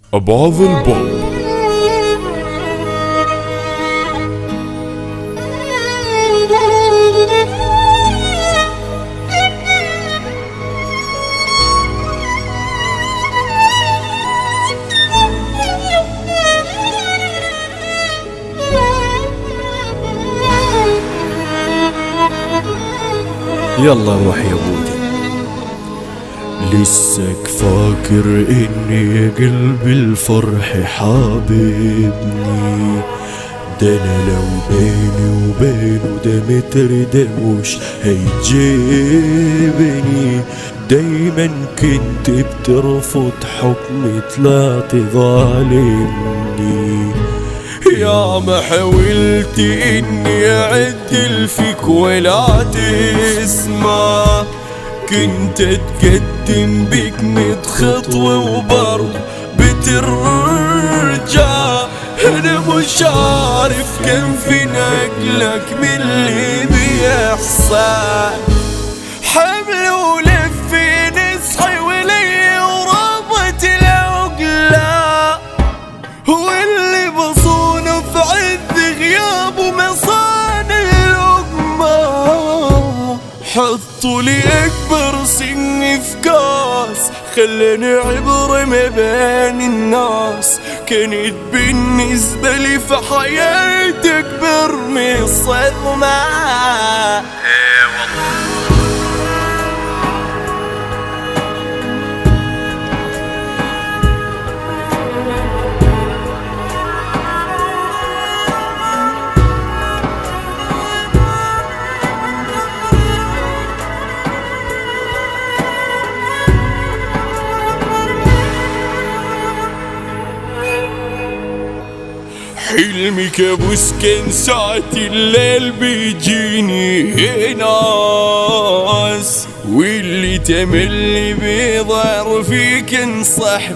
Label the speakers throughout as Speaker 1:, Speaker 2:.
Speaker 1: أبعض البوب
Speaker 2: يلا روح يا بودي لسك فاكر اني قلبي الفرح حاببني ده انا لو بيني وبينه ده متر ده مش هيجيبني دايما كنت بترفض حكمي طلعت ظالمني
Speaker 1: يا ما حاولت اني اعدل فيك ولا تسمع كنت اتقدم بيك ميت خطوة وبرضه بترجع انا مش عارف كم في نقلك من اللي بيحصل حمل ولف نصحي ولي وربط العقله واللي بصونه في عذ غيابه مصان اللقمة حطوا لي أكبر سن في كاس خلاني عبرة ما بين الناس كانت بالنسبة لي في حياتي أكبر من الصدمة حلمي كابوس كان ساعة الليل بيجيني ناس واللي تملي بيظهر فيك انصح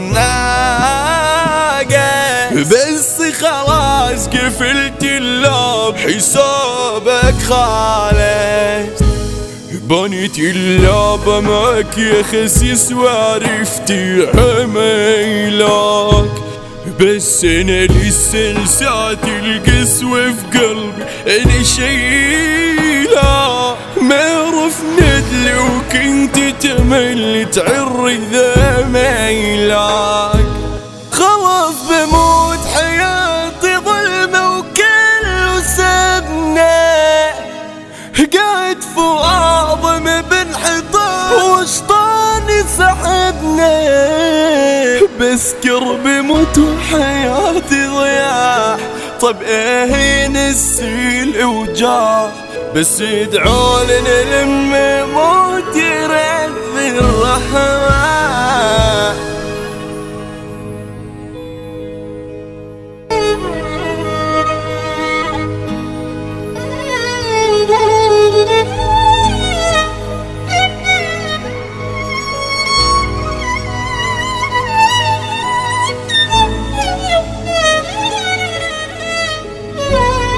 Speaker 1: بالناقة بس خلاص قفلت اللاب حسابك خالص بنيت اللعبة معك يا خسيس وعرفتي عميلك بس انا لسه لسعة القسوة في قلبي انا شايلها ما عرف ندلي وكنت تملي تعري ذا ميلك خلاص بموت حياتي ظلمة وكله سبنا قاعد فوق أعظم بانحطاط وشطاني سحبنا بس كربي موت وحياتي ضياع طب ايه نسي الوجاع بس ادعوا لنا لما موت يرد الرحمة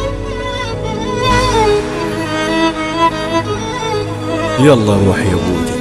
Speaker 2: يلا روح يا بودي